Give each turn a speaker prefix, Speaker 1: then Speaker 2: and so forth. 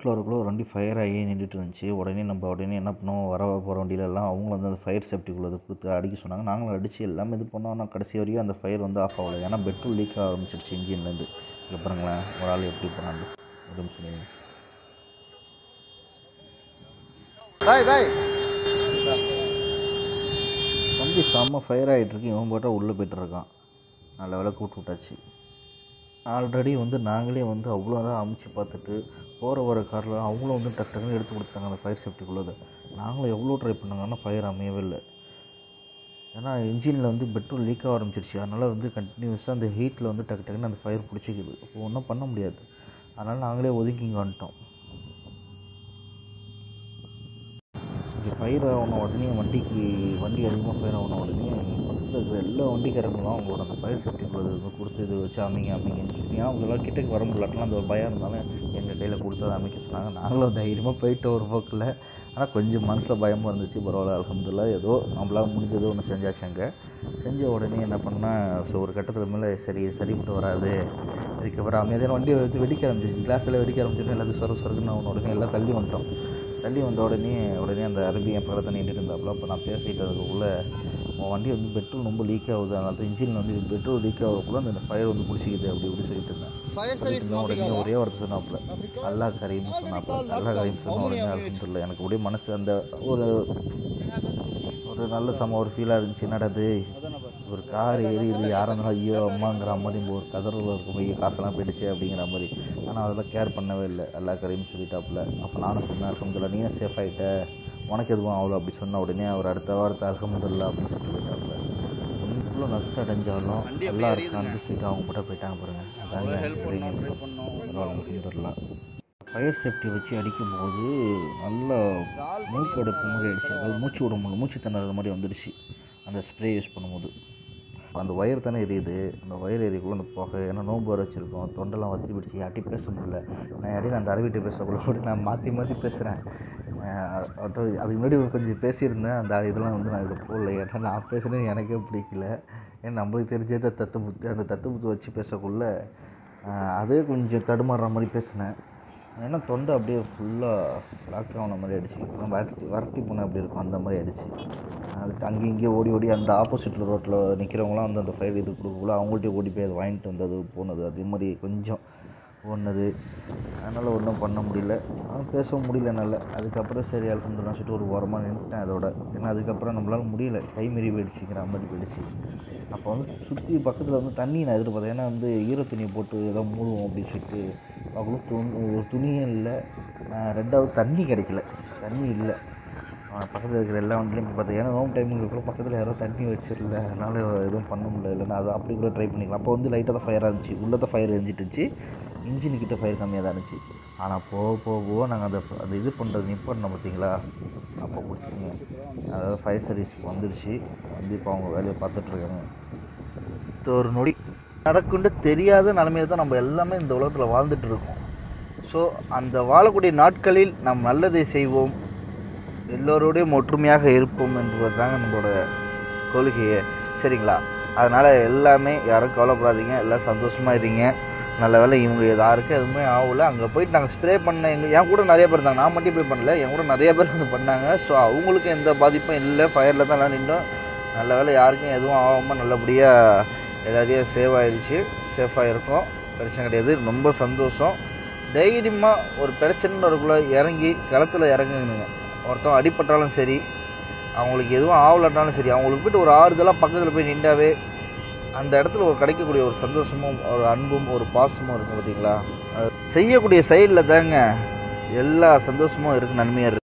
Speaker 1: ரோட்டில் வரக்குள்ள ஒரு வண்டி ஃபயர் ஆகி நின்றுட்டு இருந்துச்சு உடனே நம்ம உடனே என்ன பண்ணோம் வர போகிற வண்டியிலலாம் அவங்க வந்து அந்த ஃபயர் சேஃப்டிக்குள்ளது கொடுத்து அடிக்க சொன்னாங்க நாங்களும் அடித்து எல்லாமே இது பண்ணோம் ஆனால் கடைசி வரையும் அந்த ஃபயர் வந்து ஆஃப் ஆகலை ஏன்னா பெட்ரோல் லீக் ஆக ஆரம்பிச்சிருச்சு இன்ஜின்லேருந்து இங்கே பாருங்களேன் ஒரு ஆள் எப்படி போனான்னு ஒரு நிமிஷம் இருங்க.
Speaker 2: பாய் பாய்
Speaker 1: வண்டி செம்ம ஃபயர் ஆகிட்டுருக்கு இவன் போட்டால் உள்ளே போயிட்டு இருக்கான் நல்ல வேலை கூப்பிட்டு விட்டாச்சு ஆல்ரெடி வந்து நாங்களே வந்து அவ்வளோ நேரம் அமுச்சு பார்த்துட்டு போகிற வர காரில் அவங்களும் வந்து டக்கு டக்குன்னு எடுத்து கொடுத்துட்டாங்க அந்த ஃபயர் சேஃப்டிக்குள்ளதை நாங்களும் எவ்வளோ ட்ரை பண்ணாங்க ஆனால் ஃபயர் அமையவே இல்லை ஏன்னா இன்ஜினில் வந்து பெட்ரோல் லீக் ஆக ஆரம்பிச்சிருச்சு அதனால் வந்து கண்டினியூஸாக அந்த ஹீட்டில் வந்து டக்கு டக்குன்னு அந்த ஃபயர் பிடிச்சிக்குது இப்போ ஒன்றும் பண்ண முடியாது அதனால் நாங்களே ஒதுக்கி இங்கே வந்துட்டோம் இங்கே ஃபயர் ஆன உடனே வண்டிக்கு வண்டி அதிகமாக ஃபயர் ஆன உடனே பக்கத்தில் இருக்கிற எல்லா வண்டிக்காரங்களும் அவங்களோட அந்த ஃபயர் சேஃப்டிக்குள்ளது வந்து கொடுத்து இது வச்சு அமைங்க அமைங்கன்னு சொல்லி அவங்களாம் கிட்டக்கு வர முடியலட்டெல்லாம் அந்த ஒரு பயம் இருந்தாலும் எங்கள் கையில் கொடுத்து அதை அமைக்க சொன்னாங்க நாங்களும் தைரியமாக போயிட்டு ஒரு போக்கில் ஆனால் கொஞ்சம் மனசில் பயமாக இருந்துச்சு பரவாயில்ல அலமதுல்லா ஏதோ நம்மளால் முடிஞ்சதோ ஒன்று செஞ்சாச்சு அங்கே செஞ்ச உடனே என்ன பண்ணால் ஸோ ஒரு கட்டத்தில் மேலே சரி சரிப்பட்டு வராது அதுக்கப்புறம் அமைதியான வண்டியை எடுத்து வெடிக்க ஆரம்பிச்சிருச்சு கிளாஸில் வெடிக்க ஆரம்பிச்சிட்டு எல்லாத்தையும் சொர சொருக்குன்னு அவன உடனே எல்லாம் தள்ளி வந்துட்டோம் தள்ளி வந்த உடனே உடனே அந்த அரபி என் பக்கத்தில் நின்றுட்டு இருந்தாப்புல அப்போ நான் பேசிட்டு அதுக்குள்ளே உன் வண்டி வந்து பெட்ரோல் ரொம்ப லீக் ஆகுது அதனால இன்ஜினில் வந்து பெட்ரோல் லீக் ஆகக்குள்ள அந்த ஃபயர் வந்து பிடிச்சிக்குது அப்படி இப்படி சொல்லிட்டு இருந்தேன்
Speaker 2: ஃபயர்
Speaker 1: சொல்லிட்டு
Speaker 2: சர்வீஸ்
Speaker 1: இருந்தேன். உடனே ஒரே வார்த்தை சொன்னாப்புல அல்லா கரீம்னு சொன்னாப்புல அல்லா கரீம் சொன்ன உடனே அலமதுல்ல எனக்கு அப்படியே மனசு அந்த ஒரு ஒரு நல்ல சம ஒரு ஃபீலாக இருந்துச்சு என்னடா இது ஒரு கார் ஏறி இது யாராக இருந்தாலும் ஐயோ அம்மாங்கிற மாதிரி நம்ம ஒரு கதறில் இருக்கும் ஐயோ காசெல்லாம் போயிடுச்சு அப்படிங்கிற மாதிரி ஆனால் அதெல்லாம் கேர் பண்ணவே இல்லை எல்லா கரையும் சொல்லிட்டாப்புல அப்போ நானும் சொன்னேன் அலமதுல்லா நீயே சேஃப் ஆகிட்ட உனக்கு எதுவும் அவ்வளோ அப்படி சொன்ன உடனே அவர் அடுத்த வாரத்தை அலமதுல்லா அப்படின்னு சொல்லி போயிட்டாப்புல இவ்வளோ நஷ்டம் அடைஞ்சாலும் நல்லா இருக்கான்னு சொல்லிட்டு அவங்க மட்டும் போயிட்டாங்க பாருங்கள் அதாங்க பெரிய விஷயம். பரவாயில்ல அலமதுல்லா ஃபயர் சேஃப்டி வச்சு அடிக்கும்போது நல்லா மூக்கு அடைப்பு மாதிரி ஆயிடுச்சு அதாவது மூச்சு விட முடியல மூச்சு திணற மாதிரி வந்துடுச்சு அந்த ஸ்ப்ரே யூஸ் பண்ணும்போது அந்த ஒயர் தானே எரியுது அந்த ஒயர் எரியக்குள்ள அந்த புகை ஏன்னா நோம்பு வர வச்சுருக்கோம் தொண்டெல்லாம் வத்தி பிடிச்சி யார்ட்டி பேச முடியல நான் இடையில அந்த அரவிட்ட பேசக்குள்ள கூட நான் மாற்றி மாற்றி பேசுகிறேன் அதுக்கு முன்னாடி கொஞ்சம் பேசியிருந்தேன் அந்த இதெல்லாம் வந்து நான் இதில் போடல ஏன்னா நான் பேசுனது எனக்கே பிடிக்கல ஏன்னா நம்மளுக்கு தெரிஞ்சதை தத்து புத்து அந்த தத்து புத்து வச்சு பேசக்குள்ள ஆஹ், அதே கொஞ்சம் தடுமாறுற மாதிரி பேசினேன் ஏன்னா தொண்டை அப்படியே ஃபுல்லாக லாக் ஆன மாதிரி ஆயிடுச்சு நான் வரட்டி வரட்டி போனேன் அப்படி இருக்கும் அந்த மாதிரி ஆயிடுச்சு அதுக்கு அங்கேயும் இங்கேயும் ஓடி ஓடி அந்த ஆப்போசிட்டில் ரோட்டில் நிற்கிறவங்களாம் வந்து அந்த ஃபைல் இது கொடுக்கக்குள்ள அவங்கள்ட்டே ஓடி போய் அதை வாங்கிட்டு வந்தது போனது அதே மாதிரி கொஞ்சம் ஓடினது அதனால் ஒன்றும் பண்ண முடியல ஆனால் பேசவும் முடியல என்னால் அதுக்கப்புறம் சரி அலமதுல்லாம் சொல்லிட்டு ஒரு ஓரமாக நின்றுட்டேன் அதோட ஏன்னா அதுக்கப்புறம் நம்மளால் முடியல கை மீறி போயிடுச்சுங்கிற மாதிரி போயிடுச்சு அப்போ வந்து சுற்றி பக்கத்தில் வந்து தண்ணி நான் எதிர்பார்த்தேன் ஏன்னா வந்து ஈர துணியை போட்டு ஏதோ மூடுவோம் அப்படின்னு சொல்லிட்டு அவ்வளோ துணி ஒரு துணியும் இல்லை ஆஹ் ரெண்டாவது தண்ணி கிடைக்கல தண்ணி இல்லை பக்கத்தில் இருக்கிற எல்லா வண்டிலையும் இப்போ பார்த்தேன் ஏன்னா நோம் டைமுக்கு கூட பக்கத்தில் யாரும் தண்ணி வச்சிடல அதனால் எதுவும் பண்ண முடியல இல்லைன்னா அதை அப்படி கூட ட்ரை பண்ணிக்கலாம் அப்போ வந்து லைட்டாக தான் ஃபயராக இருந்துச்சு உள்ளே தான் ஃபயர் எரிஞ்சிட்டு இருந்துச்சு இன்ஜின் கிட்ட ஃபயர் கம்மியாக தான் இருந்துச்சு ஆனால் போக போக போக நாங்கள் அந்த அந்த இது பண்ணுறது நிப்பாட்டினோம் பார்த்தீங்களா அப்போ பிடிச்சிங்க அதாவது ஃபயர் சர்வீஸ் வந்துடுச்சு வந்து இப்போ அவங்க வேலையை பார்த்துட்ருக்காங்க இது ஒரு நொடி நடக்குன்னு தெரியாத நிலமையில தான் நம்ம எல்லாமே இந்த உலகத்தில் வாழ்ந்துட்டு இருக்கோம் ஸோ அந்த வாழக்கூடிய நாட்களில் நாம் நல்லதை செய்வோம் எல்லோரோடையும் ஒற்றுமையாக இருப்போம் என்பது தாங்க நம்மளோட கொள்கையே சரிங்களா அதனால் எல்லாமே யாரும் கவலைப்படாதீங்க எல்லாம் சந்தோஷமாக இருங்க நல்ல வேளை இவங்க யாருக்கும் எதுவுமே ஆகல அங்கே போயிட்டு நாங்கள் ஸ்ப்ரே பண்ண எங்கள் என் கூட நிறைய பேர் இருந்தாங்க நான் மட்டும் போய் பண்ணல என் கூட நிறைய பேர் வந்து பண்ணாங்க ஸோ அவங்களுக்கும் எந்த பாதிப்பும் இல்லை ஃபயரில் தான் எல்லாம் நின்றோம் நல்ல வேளை யாருக்கும் எதுவும் ஆகாமல் நல்லபடியாக எல்லாரையும் சேவ் ஆயிடுச்சு சேஃபாக இருக்கும் பிரச்சனை கிடையாது ரொம்ப சந்தோஷம் தைரியமாக ஒரு பிரச்சனைன்னு வரக்குள்ள இறங்கி களத்தில் இறங்குங்க ஒருத்தன் அடிபட்டாலும் சரி அவங்களுக்கு எதுவும் ஆகலட்டாலும் சரி அவங்களுக்கு போய்ட்டு ஒரு ஆறுதலாக பக்கத்தில் போய் நின்றாவே அந்த இடத்துல ஒரு கிடைக்கக்கூடிய ஒரு சந்தோஷமும் ஒரு அன்பும் ஒரு பாசமும் இருக்கும் பார்த்தீங்களா அது செய்யக்கூடிய செயலில் தாங்க எல்லா சந்தோஷமும் இருக்குது நன்மையாக இருக்குது